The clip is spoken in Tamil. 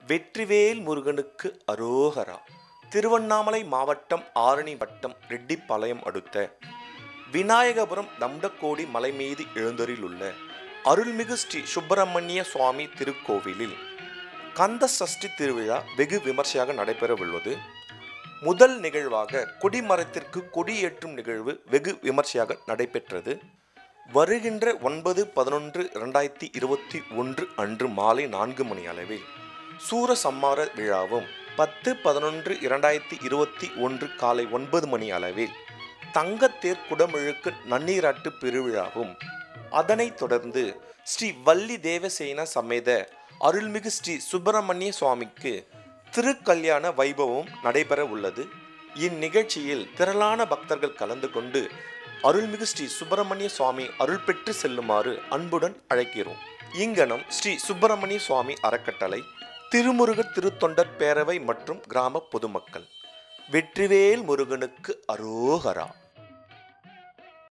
வெற்றிவேல் முருகனுக்கு அரோகரா திருவண்ணாமலை மாவட்டம் ஆரணி வட்டம் ரெட்டிப்பாளையம் அடுத்த விநாயகபுரம் தம்டக்கோடி மலை மீது எழுந்தரிலுள்ள அருள்மிகு ஸ்ரீ சுப்பிரமணிய சுவாமி திருக்கோவிலில் கந்த சஷ்டி திருவிழா வெகு விமர்சையாக நடைபெறவுள்ளது முதல் நிகழ்வாக கொடிமரத்திற்கு கொடியேற்றும் நிகழ்வு வெகு விமர்சையாக நடைபெற்றது வருகின்ற ஒன்பது பதினொன்று இரண்டாயிரத்தி இருபத்தி ஒன்று அன்று மாலை நான்கு மணி அளவில் சூர சம்மார விழாவும் பத்து பதினொன்று இரண்டாயிரத்தி இருபத்தி ஒன்று காலை ஒன்பது மணி அளவில் தங்கத்தேர் குடமுழுக்கு நன்னீராட்டு பெருவிழாவும் அதனைத் தொடர்ந்து ஸ்ரீ வள்ளி தேவசேன சமேத அருள்மிகு ஸ்ரீ சுப்பிரமணிய சுவாமிக்கு திருக்கல்யாண வைபவம் நடைபெற உள்ளது இந்நிகழ்ச்சியில் திரளான பக்தர்கள் கலந்து கொண்டு அருள்மிகு ஸ்ரீ சுப்பிரமணிய சுவாமி அருள் பெற்று செல்லுமாறு அன்புடன் அழைக்கிறோம் இங்கனம் ஸ்ரீ சுப்பிரமணிய சுவாமி அறக்கட்டளை திருமுருகர் திருத்தொண்டர் பேரவை மற்றும் கிராம பொதுமக்கள் வெற்றிவேல் முருகனுக்கு அரோகரா